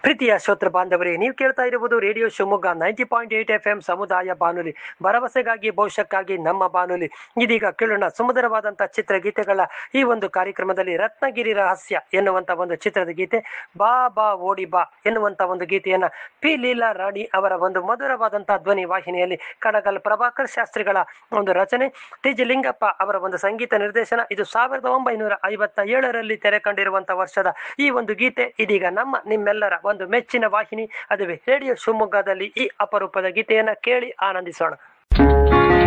ಪ್ರೀತಿಯ ಶ್ರೋತೃ ಬಾಂಧವರೇ ನೀವು ಕೇಳ್ತಾ ಇರುವುದು radio Shivamogga ninety point eight F M ಸಮುದಾಯ ಬಾನುಲಿ ಭರವಸೆಗಾಗಿ ಭವಿಷ್ಯಕ್ಕಾಗಿ ನಮ್ಮ ಬಾನುಲಿ ಇದೀಗ ಕೇಳೋಣ ಸುಮಧುರವಾದಂಥ ಚಿತ್ರಗೀತೆಗಳ ಈ ಒಂದು ಕಾರ್ಯಕ್ರಮದಲ್ಲಿ ರತ್ನಗಿರಿ ರಹಸ್ಯ ಎನ್ನುವಂಥ ಒಂದು ಚಿತ್ರದ ಗೀತೆ ಬಾ ಬಾ ಓಡಿ ಬಾ ಎನ್ನುವಂಥ ಒಂದು ಗೀತೆಯನ್ನ ಪಿ ಲೀಲಾ ರಾಣಿ ಅವರ ಒಂದು ಮಧುರವಾದಂತಹ ಧ್ವನಿ ವಾಹಿನಿಯಲ್ಲಿ ಕಡಗಲ್ ಪ್ರಭಾಕರ್ ಶಾಸ್ತ್ರಿಗಳ ಒಂದು ರಚನೆ ಟಿ ಜಿ ಲಿಂಗಪ್ಪ ಅವರ ಒಂದು ಸಂಗೀತ ನಿರ್ದೇಶನ ಇದು ಸಾವಿರದ ಒಂಬೈನೂರ ಐವತ್ತ ಏಳರಲ್ಲಿ ತೆರೆ ಕಂಡಿರುವಂತಹ ವರ್ಷದ ಈ ಒಂದು ಗೀತೆ ಇದೀಗ ನಮ್ಮ ನಿಮ್ಮೆಲ್ಲರ ಒಂದು ಮೆಚ್ಚಿನ ವಾಹಿನಿ ಅದುವೇ ರೇಡಿಯೋ ಶಿವಮೊಗ್ಗದಲ್ಲಿ ಈ ಅಪರೂಪದ ಗೀತೆಯನ್ನ ಕೇಳಿ ಆನಂದಿಸೋಣ